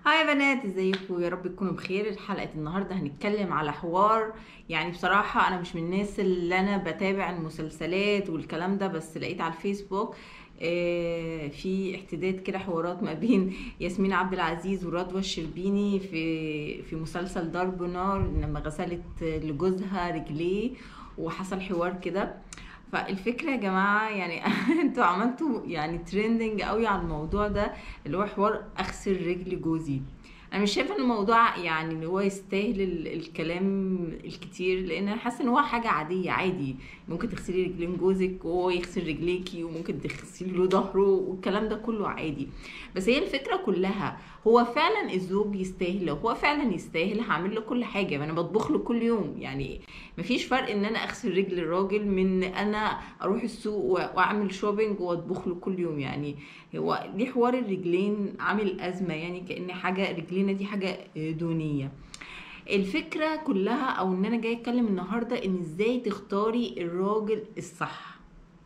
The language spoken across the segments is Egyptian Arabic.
هاي يا بنات ازيكم يا رب تكونوا بخير حلقة النهاردة هنتكلم على حوار يعني بصراحة انا مش من الناس اللي انا بتابع المسلسلات والكلام ده بس لقيت على الفيسبوك آه، في احتداد كده حوارات ما بين ياسمين عبد العزيز ورضوى الشربيني في في مسلسل ضرب نار لما غسلت لجوزها رجليه وحصل حوار كده فالفكرة يا جماعة يعني انتوا عملتوا يعني ترندنج قوي على الموضوع ده اللي هو حوار اغسل رجل جوزي انا مش شايفه ان الموضوع يعني ان هو يستاهل ال- الكلام الكتير لان انا حاسه ان هو حاجه عاديه عادي ممكن تغسلي رجلين جوزك وهو يغسل رجليكي وممكن تغسلي له ظهره والكلام ده كله عادي بس هي الفكره كلها هو فعلا الزوج يستاهل لو هو فعلا يستاهل هعمل له كل حاجه ما انا بطبخ له كل يوم يعني مفيش فرق ان انا اغسل رجل الراجل من انا اروح السوق و- واعمل شوبينج واطبخ له كل يوم يعني هو ليه حوار الرجلين عامل ازمه يعني كان حاجه رجلينا دي حاجه دونيه الفكره كلها او ان انا جاي اتكلم النهارده ان ازاي تختاري الراجل الصح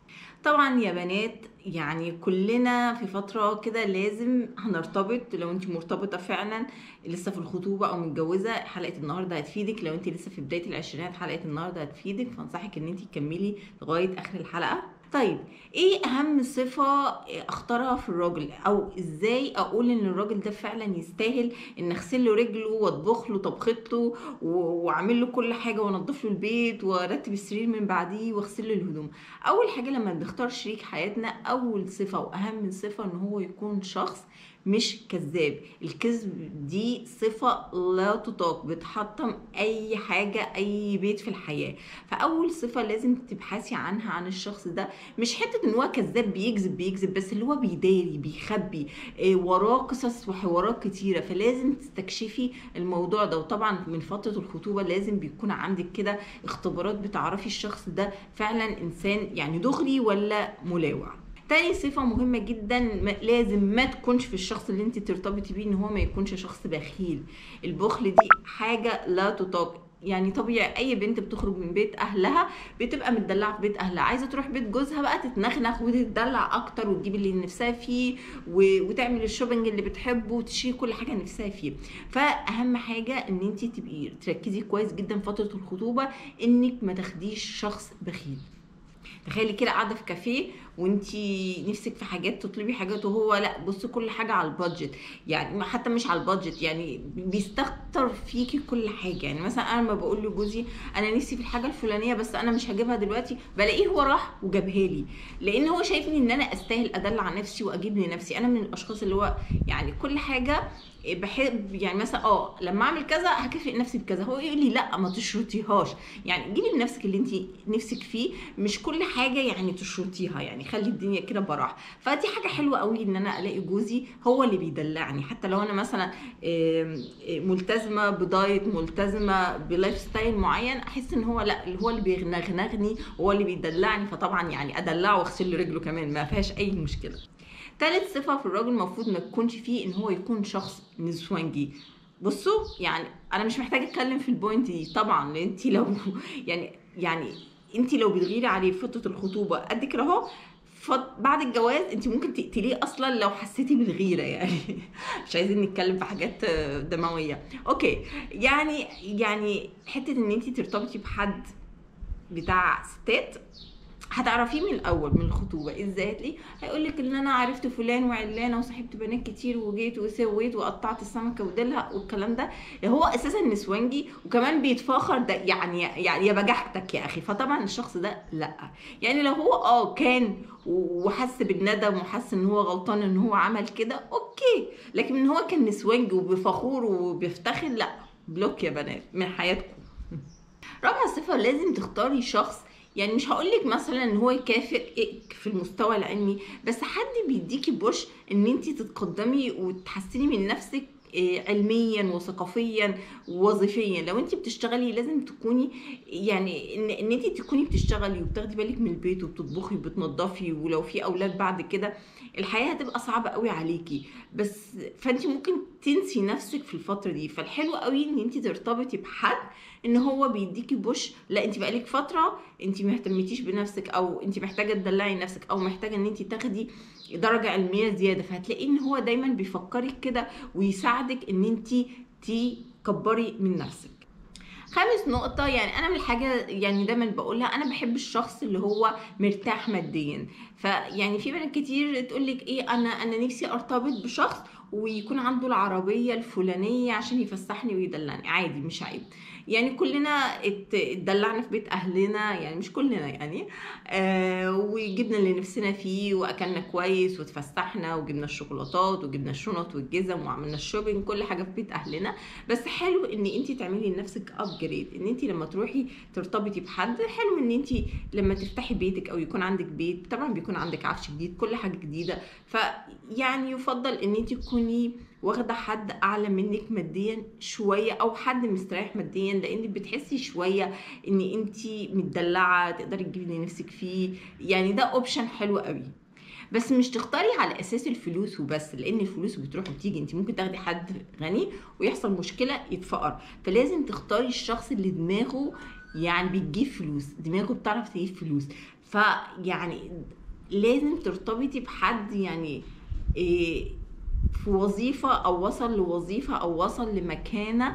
طبعا يا بنات يعني كلنا في فترة كده لازم هنرتبط لو انت مرتبطة فعلا لسه في الخطوبة او متجوزة حلقة النهاردة هتفيدك لو انت لسه في بداية العشرينات حلقة النهاردة هتفيدك فانصحك ان انت تكملي لغاية اخر الحلقة طيب ايه اهم صفة اختارها في الراجل او ازاي اقول ان الراجل ده فعلا يستاهل ان اغسل له رجله واطبخ له طبخته و- واعمل له كل حاجة وانضف له البيت وارتب السرير من بعديه واغسل له الهدوم اول حاجه لما بنختار شريك حياتنا اول صفه واهم صفه ان هو يكون شخص مش كذاب الكذب دي صفة لا تطاق بتحطم اي حاجة اي بيت في الحياة فاول صفة لازم تبحثي عنها عن الشخص ده مش حتة ان هو كذاب بيكذب بيكذب بس اللي هو بيداري بيخبي إيه، وراه قصص وحوارات كتيرة فلازم تستكشفي الموضوع ده وطبعا من فترة الخطوبة لازم بيكون عندك كده اختبارات بتعرفي الشخص ده فعلا انسان يعني دغري ولا ملاوع تاني صفة مهمة جدا ما- لازم ما تكونش في الشخص اللي انت ترتبطي بيه ان هو ما يكونش شخص بخيل البخل دي حاجة لا تطاق يعني طبيعي اي بنت بتخرج من بيت اهلها بتبقى متدلعه في بيت اهلها عايزه تروح بيت جوزها بقى تتنخنخ وتتدلع اكتر وتجيب اللي نفسها فيه و... وتعمل الشوبينج اللي بتحبه وتشتري كل حاجه نفسها فيه فاهم حاجه ان انت تبقي تركزي كويس جدا فتره الخطوبه انك ما تاخديش شخص بخيل تخيلي كده قاعده في كافيه وانتي نفسك في حاجات تطلبي حاجات وهو لا بص كل حاجه على البادجت يعني ما- حتى مش على البادجت يعني بيستكتر فيكي كل حاجه يعني مثلا انا لما بقول لجوزي انا نفسي في الحاجه الفلانيه بس انا مش هجيبها دلوقتي بلاقيه هو راح وجابها لي لان هو شايفني ان انا استاهل ادلع نفسي واجيب لنفسي انا من الاشخاص اللي هو يعني كل حاجه بحب يعني مثلا اه لما اعمل كذا هكافئ نفسي بكذا هو يقول لي لا ما تشرطيهاش يعني جيبي لنفسك اللي انت نفسك فيه مش كل حاجه يعني تشرطيها يعني خلي الدنيا كده براح فدي حاجه حلوه قوي ان انا الاقي جوزي هو اللي بيدلعني حتى لو انا مثلا آم، آم، ملتزمه بدايت ملتزمه بلايف ستايل معين احس ان هو لا اللي هو اللي بيغنغنغني هو اللي بيدلعني فطبعا يعني ادلعه واغسل له رجله كمان ما فيهاش اي مشكله تالت صفة في الراجل المفروض ما تكونش فيه ان هو يكون شخص نسوانجي بصوا يعني انا مش محتاجه اتكلم في البوينت دي طبعا لان انت لو يعني يعني انت لو بتغيري عليه في فتره الخطوبه قد كده اهو فت- بعد الجواز انت ممكن تقتليه اصلا لو حسيتي بالغيره يعني مش عايزين نتكلم في حاجات آه، دمويه اوكي يعني يعني حته ان انت ترتبطي بحد بتاع ستات هتعرفيه من الاول من الخطوبه ازاي هتلاقيه هيقول لك ان انا عرفت فلان وعلانه وصاحبت بنات كتير وجيت وسويت وقطعت السمكه وديلها والكلام ده هو اساسا نسوانجي وكمان بيتفاخر ده يعني يعني يا بجحتك يا اخي فطبعا الشخص ده لا يعني لو هو اه كان وحس بالندم وحس ان هو غلطان ان هو عمل كده اوكي لكن ان هو كان نسوانجي وبفخور وبيفتخر لا بلوك يا بنات من حياتكم رابع صفة لازم تختاري شخص يعني مش هقولك مثلا ان هو يكافئك في المستوى العلمي بس حد بيديكي بوش ان انت تتقدمي وتحسني من نفسك إيه، علميا وثقافيا ووظيفيا لو انت بتشتغلي لازم تكوني يعني ان, إن انت تكوني بتشتغلي وبتاخدي بالك من البيت وبتطبخي وبتنضفي ولو في اولاد بعد كده الحياه هتبقى صعبه قوي عليكي بس فانت ممكن تنسي نفسك في الفتره دي فالحلو قوي ان انت ترتبطي بحد ان هو بيديكي بوش لا انت بقالك فتره انت ما اهتمتيش بنفسك او انت محتاجه تدلعي نفسك او محتاجه ان انت تاخدي درجه علميه زياده فهتلاقي ان هو دايما بيفكرك كده ويساعدك ان انت تكبري من نفسك خامس نقطة يعني أنا من الحاجة يعني دايما بقولها أنا بحب الشخص اللي هو مرتاح ماديا فيعني في بنات كتير تقول لك إيه أنا أنا نفسي أرتبط بشخص ويكون عنده العربية الفلانية عشان يفسحني ويدلعني عادي مش عيب يعني كلنا اتدلعنا في بيت اهلنا يعني مش كلنا يعني آه وجبنا اللي نفسنا فيه واكلنا كويس واتفسحنا وجبنا الشوكولاتات وجبنا الشنط والجزم وعملنا الشوبينج كل حاجه في بيت اهلنا بس حلو ان انت تعملي لنفسك ابجريد ان انت لما تروحي ترتبطي بحد حلو ان انت لما تفتحي بيتك او يكون عندك بيت طبعا بيكون عندك عفش جديد كل حاجه جديده فيعني يفضل ان انت تكوني واخده حد اعلى منك ماديا شويه او حد مستريح ماديا لان بتحسي شويه ان انت متدلعه تقدري تجيبي اللي نفسك فيه يعني ده اوبشن حلو قوي بس مش تختاري على اساس الفلوس وبس لان الفلوس بتروح وبتيجي انت ممكن تاخدي حد غني ويحصل مشكله يتفقر فلازم تختاري الشخص اللي دماغه يعني بتجيب فلوس دماغه بتعرف تجيب فلوس فيعني لازم ترتبطي بحد يعني إيه في وظيفة أو وصل لوظيفة أو وصل لمكانة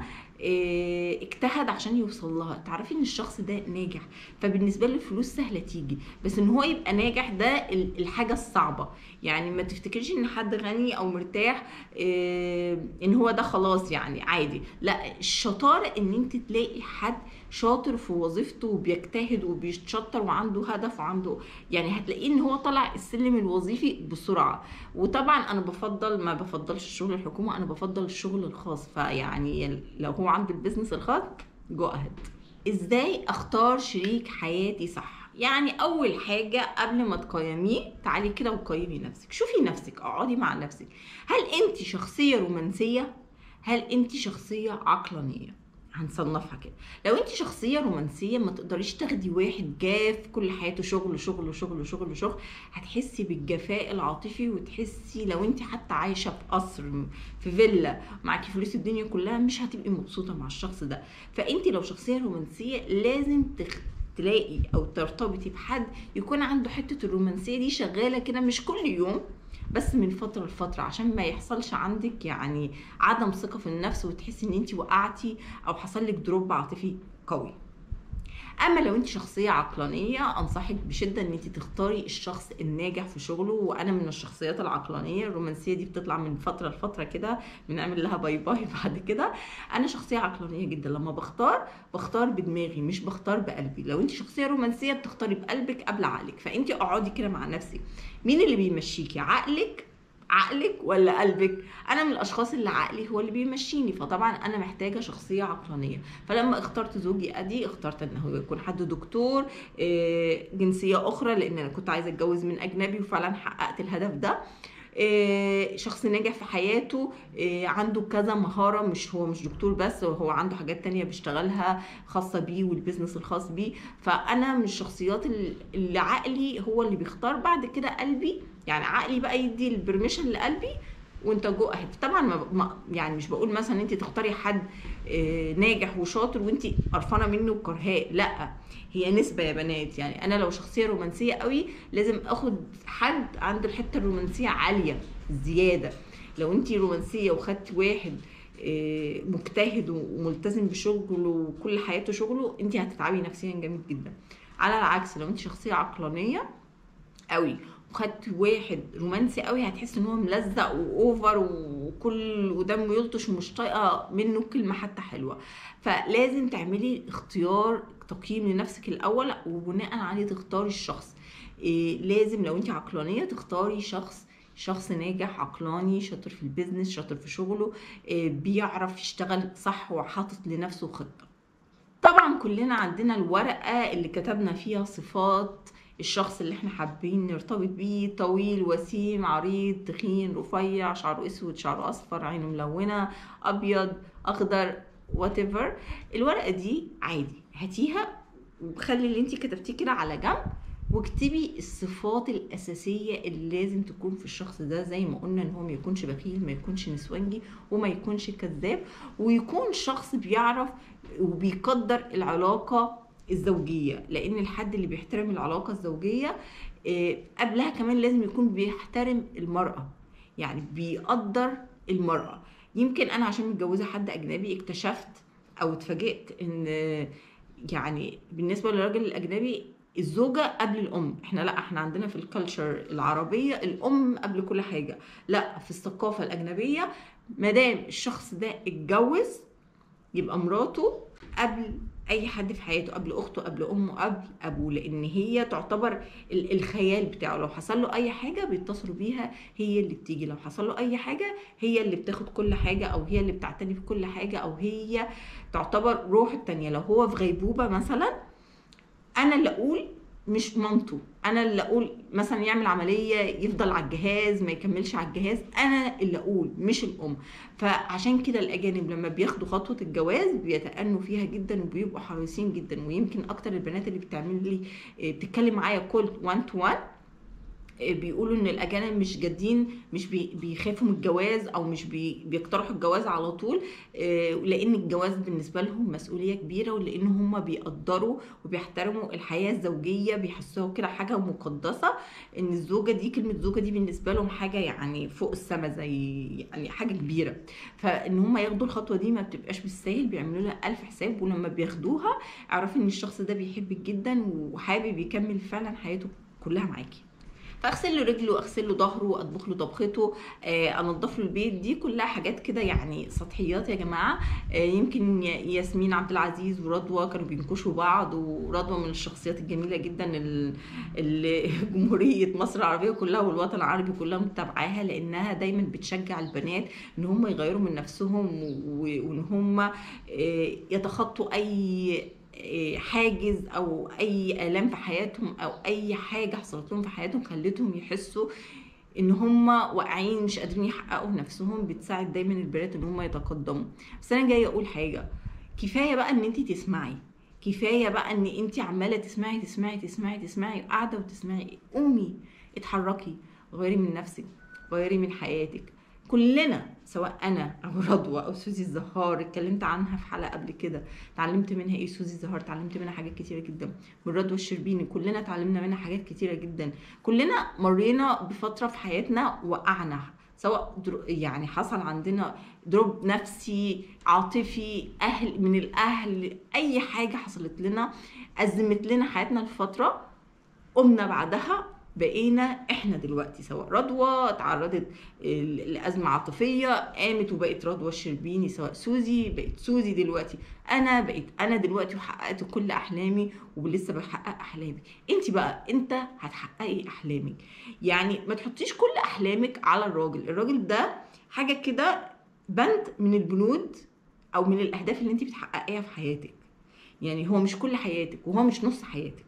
إيه، اجتهد عشان يوصل لها تعرفي ان الشخص ده ناجح فبالنسبه له الفلوس سهله تيجي بس ان هو يبقى ناجح ده الحاجه الصعبه يعني ما تفتكريش ان حد غني او مرتاح إيه، ان هو ده خلاص يعني عادي لا الشطاره ان انت تلاقي حد شاطر في وظيفته وبيجتهد وبيتشطر وعنده هدف وعنده يعني هتلاقيه ان هو طلع السلم الوظيفي بسرعه وطبعا انا بفضل ما بفضلش الشغل الحكومه انا بفضل الشغل الخاص فيعني لو هو عنده البيزنس الخاص جو اهيد ازاي اختار شريك حياتي صح يعني اول حاجه قبل ما تقيميه تعالي كده وقيمي نفسك شوفي نفسك اقعدي مع نفسك هل انت شخصيه رومانسيه هل انت شخصيه عقلانيه هنصنفها كده لو انت شخصيه رومانسيه ما تقدريش تاخدي واحد جاف كل حياته شغل شغل شغل شغل شغل هتحسي بالجفاء العاطفي وتحسي لو انت حتى عايشه في قصر في فيلا معاكي فلوس الدنيا كلها مش هتبقي مبسوطه مع الشخص ده فانت لو شخصيه رومانسيه لازم تخ... تلاقي او ترتبطي بحد يكون عنده حته الرومانسيه دي شغاله كده مش كل يوم بس من فتره لفتره عشان ما يحصلش عندك يعني عدم ثقه في النفس وتحسي ان انت وقعتي او حصل لك دروب عاطفي قوي اما لو انت شخصيه عقلانيه انصحك بشده ان انت تختاري الشخص الناجح في شغله وانا من الشخصيات العقلانيه الرومانسيه دي بتطلع من فتره لفتره كده بنعمل لها باي باي بعد كده انا شخصيه عقلانيه جدا لما بختار بختار بدماغي مش بختار بقلبي لو انت شخصيه رومانسيه بتختاري بقلبك قبل عقلك فانت اقعدي كده مع نفسك مين اللي بيمشيكي عقلك عقلك ولا قلبك انا من الاشخاص اللي عقلي هو اللي بيمشيني فطبعا انا محتاجه شخصيه عقلانيه فلما اخترت زوجي ادي اخترت انه يكون حد دكتور آه، جنسيه اخرى لان انا كنت عايزه اتجوز من اجنبي وفعلا حققت الهدف ده آه، شخص ناجح في حياته آه، عنده كذا مهارة مش هو مش دكتور بس هو عنده حاجات تانية بيشتغلها خاصة بيه والبيزنس الخاص بيه فأنا من الشخصيات اللي عقلي هو اللي بيختار بعد كده قلبي يعني عقلي بقى يدي البرميشن لقلبي وانت جو اهيد طبعا ما يعني مش بقول مثلا انت تختاري حد آه، ناجح وشاطر وانت قرفانه منه وكرهاه لا هي نسبه يا بنات يعني انا لو شخصيه رومانسيه قوي لازم اخد حد عنده الحته الرومانسيه عاليه زياده لو انت رومانسيه وخدت واحد آه، مجتهد وملتزم بشغله وكل حياته شغله انت هتتعبي نفسيا جامد جدا على العكس لو انت شخصيه عقلانيه قوي وخدت واحد رومانسي قوي هتحس ان هو ملزق واوفر وكل ودمه يلطش ومش طايقه منه كلمه حتى حلوه فلازم تعملي اختيار تقييم لنفسك الاول وبناء عليه تختاري الشخص إيه لازم لو انت عقلانيه تختاري شخص شخص ناجح عقلاني شاطر في البيزنس شاطر في شغله إيه بيعرف يشتغل صح وحاطط لنفسه خطه طبعا كلنا عندنا الورقه اللي كتبنا فيها صفات الشخص اللي احنا حابين نرتبط بيه طويل وسيم عريض تخين رفيع شعره اسود شعره اصفر عينه ملونه ابيض اخضر وات الورقه دي عادي هاتيها وخلي اللي انت كتبتيه كده على جنب واكتبي الصفات الاساسيه اللي لازم تكون في الشخص ده زي ما قلنا ان هو ما يكونش بخيل ما يكونش نسوانجي وما يكونش كذاب ويكون شخص بيعرف وبيقدر العلاقه الزوجيه لان الحد اللي بيحترم العلاقه الزوجيه آه، قبلها كمان لازم يكون بيحترم المراه يعني بيقدر المراه يمكن انا عشان متجوزه حد اجنبي اكتشفت او اتفاجئت ان يعني بالنسبه للراجل الاجنبي الزوجة قبل الأم احنا لا احنا عندنا في الكالتشر العربية الأم قبل كل حاجة لا في الثقافة الأجنبية مادام الشخص ده اتجوز يبقى مراته قبل اي حد في حياته قبل اخته قبل امه قبل ابوه لان هي تعتبر الخيال بتاعه لو حصل له اي حاجه بيتصلوا بيها هي اللي بتيجي لو حصل له اي حاجه هي اللي بتاخد كل حاجه او هي اللي بتعتني في كل حاجه او هي تعتبر روح التانية لو هو في غيبوبه مثلا انا اللي اقول مش مامته انا اللي اقول مثلا يعمل عمليه يفضل على الجهاز ما يكملش على الجهاز انا اللي اقول مش الام فعشان كده الاجانب لما بياخدوا خطوه الجواز بيتأنوا فيها جدا وبيبقوا حريصين جدا ويمكن اكتر البنات اللي بتعمل لي بتتكلم معايا كول 1 تو 1 بيقولوا ان الاجانب مش جادين مش بيخافوا من الجواز او مش بيقترحوا الجواز على طول آه، لان الجواز بالنسبه لهم مسؤوليه كبيره ولان هم بيقدروا وبيحترموا الحياه الزوجيه بيحسوها كده حاجه مقدسه ان الزوجه دي كلمه زوجه دي بالنسبه لهم حاجه يعني فوق السما زي يعني حاجه كبيره فان هم ياخدوا الخطوه دي ما بتبقاش بالسهل بيعملوا لها الف حساب ولما بياخدوها اعرفي ان الشخص ده بيحبك جدا وحابب يكمل فعلا حياته كلها معاكي فاغسل له رجله اغسل له ظهره اطبخ له طبخته آه، انضف له البيت دي كلها حاجات كده يعني سطحيات يا جماعه آه، يمكن ياسمين عبد العزيز ورضوى كانوا بينكشوا بعض ورضوى من الشخصيات الجميله جدا اللي جمهوريه مصر العربيه كلها والوطن العربي كلها متابعاها لانها دايما بتشجع البنات ان هم يغيروا من نفسهم وان هم آه، يتخطوا اي حاجز او اي الام في حياتهم او اي حاجه حصلت لهم في حياتهم خلتهم يحسوا ان هم واقعين مش قادرين يحققوا نفسهم بتساعد دايما البنات ان هم يتقدموا بس انا جايه اقول حاجه كفايه بقى ان انت تسمعي كفايه بقى ان انت عماله تسمعي تسمعي تسمعي تسمعي قاعده وتسمعي قومي اتحركي غيري من نفسك غيري من حياتك كلنا سواء انا او رضوى او سوزي الزهار اتكلمت عنها في حلقه قبل كده اتعلمت منها ايه سوزي الزهار اتعلمت منها حاجات كتيره جدا من رضوى الشربيني كلنا اتعلمنا منها حاجات كتيره جدا كلنا مرينا بفتره في حياتنا وقعنا سواء يعني حصل عندنا دروب نفسي عاطفي اهل من الاهل اي حاجه حصلت لنا ازمت لنا حياتنا لفتره قمنا بعدها بقينا احنا دلوقتي سواء رضوى اتعرضت لازمه عاطفيه قامت وبقت رضوى الشربيني سواء سوزي بقت سوزي دلوقتي انا بقيت انا دلوقتي وحققت كل احلامي ولسه بحقق احلامي انت بقى انت هتحققي احلامك يعني ما تحطيش كل احلامك على الراجل الراجل ده حاجه كده بند من البنود او من الاهداف اللي انت بتحققيها في حياتك يعني هو مش كل حياتك وهو مش نص حياتك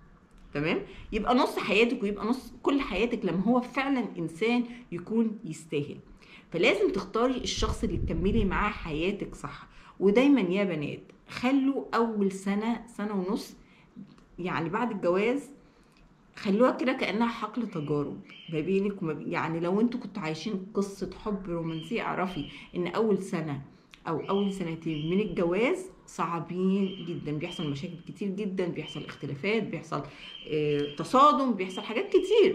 تمام يبقى نص حياتك ويبقى نص كل حياتك لما هو فعلا انسان يكون يستاهل فلازم تختاري الشخص اللي تكملي معاه حياتك صح ودايما يا بنات خلوا اول سنه سنه ونص يعني بعد الجواز خلوها كده كانها حقل تجارب ما بينك وما بين يعني لو انتوا كنتوا عايشين قصه حب رومانسيه اعرفي ان اول سنه او اول سنتين من الجواز صعبين جدا بيحصل مشاكل كتير جدا بيحصل اختلافات بيحصل اه تصادم بيحصل حاجات كتير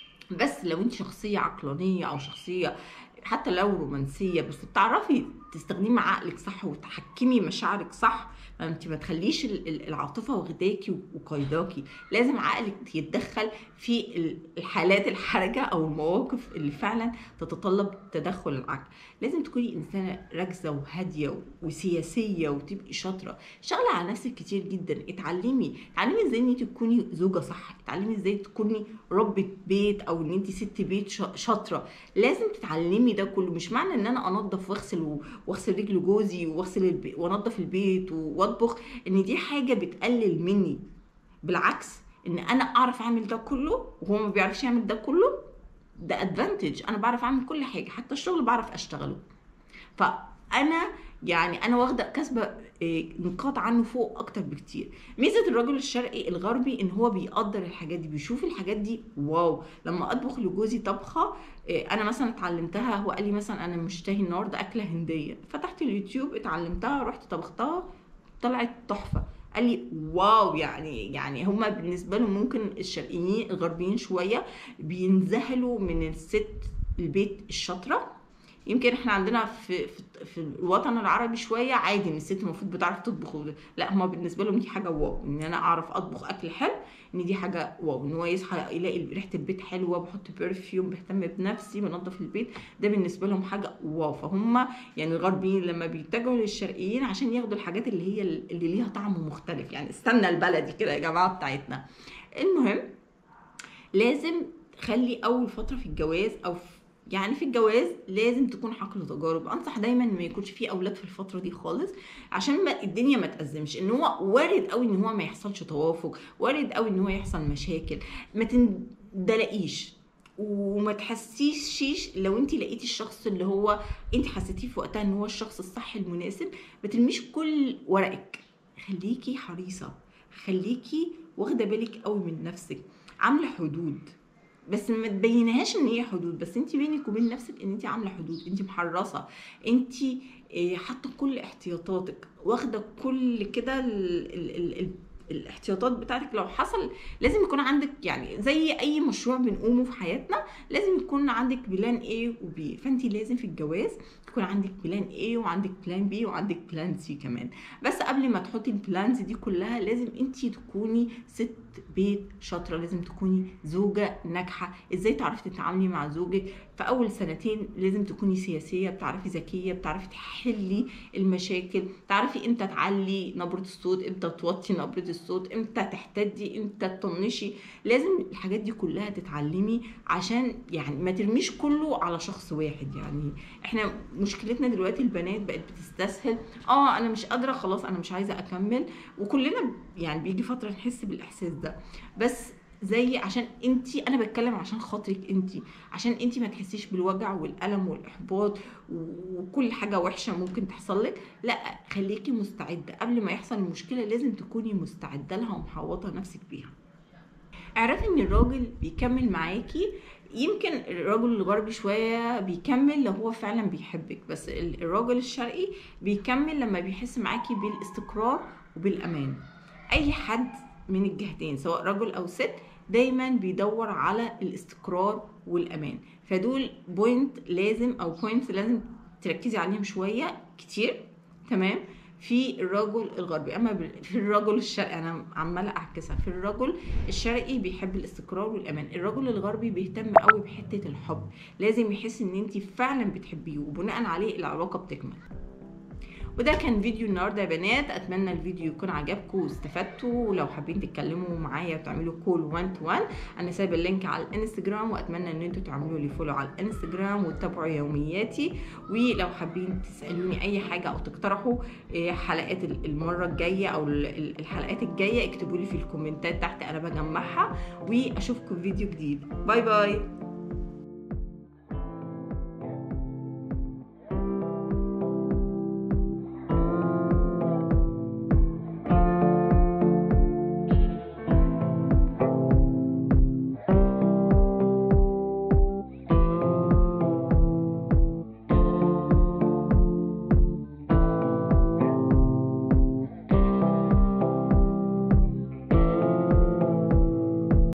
بس لو انت شخصيه عقلانيه او شخصيه حتى لو رومانسيه بس بتعرفي تستخدمي عقلك صح وتحكمي مشاعرك صح انت ما تخليش العاطفه واخداكي وقايداكي لازم عقلك يتدخل في الحالات الحرجه او المواقف اللي فعلا تتطلب تدخل العقل لازم تكوني انسانه راكزه وهاديه وسياسيه وتبقي شاطره شغله على نفسك كتير جدا اتعلمي اتعلمي ازاي ان انت تكوني زوجه صح اتعلمي ازاي تكوني ربة بيت او ان انت ست بيت شاطره لازم تتعلمي ده كله مش معنى ان انا انظف واغسل واغسل رجل جوزي واغسل البيت وانضف البيت واطبخ ان دي حاجه بتقلل مني بالعكس ان انا اعرف اعمل ده كله وهو ما بيعرفش يعمل ده كله ده ادفانتج انا بعرف اعمل كل حاجه حتى الشغل بعرف اشتغله فانا يعني انا واخده كسبه آه، نقاط عنه فوق اكتر بكتير ميزه الرجل الشرقي الغربي ان هو بيقدر الحاجات دي بيشوف الحاجات دي واو لما اطبخ لجوزي طبخه آه، انا مثلا اتعلمتها هو قال لي مثلا انا مشتهي النهارده اكله هنديه فتحت اليوتيوب اتعلمتها رحت طبختها طلعت تحفه قال لي واو يعني يعني هما بالنسبه لهم ممكن الشرقيين الغربيين شويه بينذهلوا من الست البيت الشاطره يمكن احنا عندنا في في, في الوطن العربي شويه عادي ان الست المفروض بتعرف تطبخ لا هما بالنسبه لهم دي حاجه واو ان انا اعرف اطبخ اكل حلو ان دي حاجه واو ان هو يصحى يلاقي ريحه البيت حلوه بحط برفيوم بهتم بنفسي بنظف البيت ده بالنسبه لهم حاجه واو فهم يعني الغربيين لما بيتجهوا للشرقيين عشان ياخدوا الحاجات اللي هي اللي ليها طعم مختلف يعني استنى البلدي كده يا جماعه بتاعتنا المهم لازم خلي اول فتره في الجواز او في يعني في الجواز لازم تكون حقل تجارب انصح دايما ما يكونش في اولاد في الفتره دي خالص عشان ما الدنيا ما تأزمش ان هو وارد قوي ان هو ما يحصلش توافق وارد قوي ان هو يحصل مشاكل ما تندلقيش وما تحسيش لو انت لقيتي الشخص اللي هو انت حسيتيه في وقتها ان هو الشخص الصح المناسب ما ترميش كل ورقك خليكي حريصه خليكي واخده بالك قوي من نفسك عامله حدود بس ما تبينهاش ان هي حدود بس انت بينك وبين نفسك ان انت عامله حدود انت محرصه انت حاطه كل احتياطاتك واخده كل كده الاحتياطات بتاعتك لو حصل لازم يكون عندك يعني زي اي مشروع بنقومه في حياتنا لازم يكون عندك بلان A وبي فانت لازم في الجواز يكون عندك بلان A وعندك بلان B وعندك بلان C كمان بس قبل ما تحطي البلانز دي كلها لازم انت تكوني ست بيت شاطره لازم تكوني زوجه ناجحه ازاي تعرفي تتعاملي مع زوجك في اول سنتين لازم تكوني سياسيه بتعرفي ذكيه بتعرفي تحلي المشاكل تعرفي امتى تعلي نبره الصوت امتى توطي نبره الصوت امتى تحتدي امتى تطنشي لازم الحاجات دي كلها تتعلمي عشان يعني ما ترميش كله على شخص واحد يعني احنا مشكلتنا دلوقتي البنات بقت بتستسهل اه انا مش قادره خلاص انا مش عايزه اكمل وكلنا يعني بيجي فتره نحس بالاحساس ده بس زي عشان انت انا بتكلم عشان خاطرك انت عشان انت ما تحسيش بالوجع والالم والاحباط وكل حاجه وحشه ممكن تحصل لك لا خليكي مستعده قبل ما يحصل المشكله لازم تكوني مستعده لها ومحوطه نفسك بيها اعرفي ان الراجل بيكمل معاكي يمكن الراجل الغربي شويه بيكمل لو هو فعلا بيحبك بس الراجل الشرقي بيكمل لما بيحس معاكي بالاستقرار وبالامان اي حد من الجهتين سواء رجل او ست دايما بيدور على الاستقرار والامان فدول بوينت لازم او بوينت لازم تركزي عليهم شويه كتير تمام في الرجل الغربي اما في الرجل الشرقي انا عماله اعكسها في الرجل الشرقي بيحب الاستقرار والامان الرجل الغربي بيهتم قوي بحته الحب لازم يحس ان انت فعلا بتحبيه وبناء عليه العلاقه بتكمل وده كان فيديو النهارده يا بنات اتمنى الفيديو يكون عجبكم واستفدتوا ولو حابين تتكلموا معايا وتعملوا كول 1 تو 1 انا سايبه اللينك على الانستجرام واتمنى ان انتوا تعملوا لي فولو على الانستجرام وتتابعوا يومياتي ولو حابين تسالوني اي حاجه او تقترحوا إيه، حلقات المره الجايه او الحلقات الجايه اكتبوا لي في الكومنتات تحت انا بجمعها واشوفكم في فيديو جديد باي باي